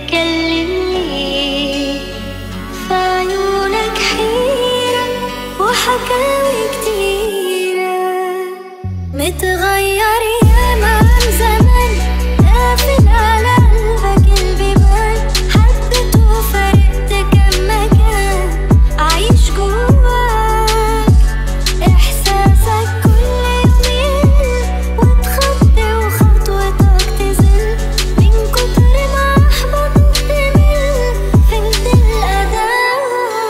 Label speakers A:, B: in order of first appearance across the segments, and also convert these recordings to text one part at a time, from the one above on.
A: تتكلم ليه في عيونك حيرة وحكاوي كتيرة متغير ياما عن زمان قافل على قلبك البيبان حبيت وفرقت كم مكان عايش جواك إحساسك كل يومين وتخطي وخطوتك تزل من كتر ما أحبطت تمل فهمت الأداء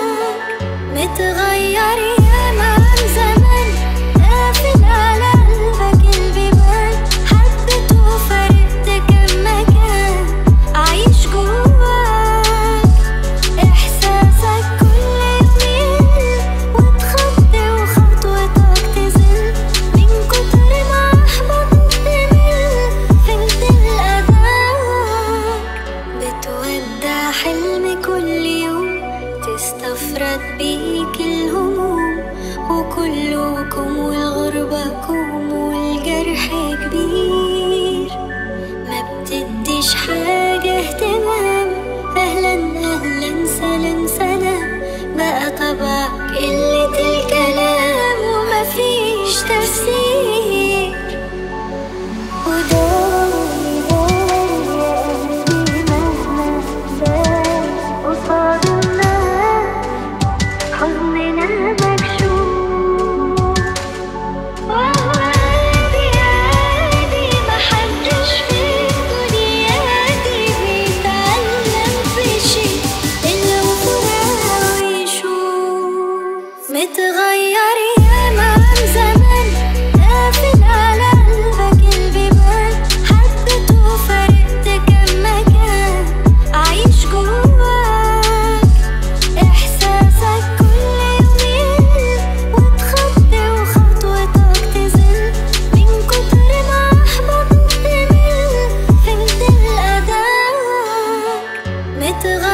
A: متغير ياما عن زمان قافل على قلبك البيبان حبيت وفرقت كم مكان عايش جواك إحساسك كل يومين وتخطي وخطوتك تزل من كتر ما أحبطت تمل فهمت الأداء بتودع حلم كل يوم تستفرد بيك الهموم وكلكم والغربكم والجرح كبير ما بتديش حاجة اهتمام أهلا أهلا سلام سلام بقى طبعك قلة الكلام ومفيش تفسير وداري داري يا قلبي مهما داري قصاد الناس حزننا مكشوف وهو عادي عادي محدش في الدنيا دي بيتعلم في شي إلا وفراق ويشوف متغير ياما عن زمان قافل على قلبك البيبان حبيت وفرقت كم مكان عايش جواك إحساسك كل يومين وتخطي وخطوتك تزل من كتر ما أحبطت تمل فهمت الأداء متغير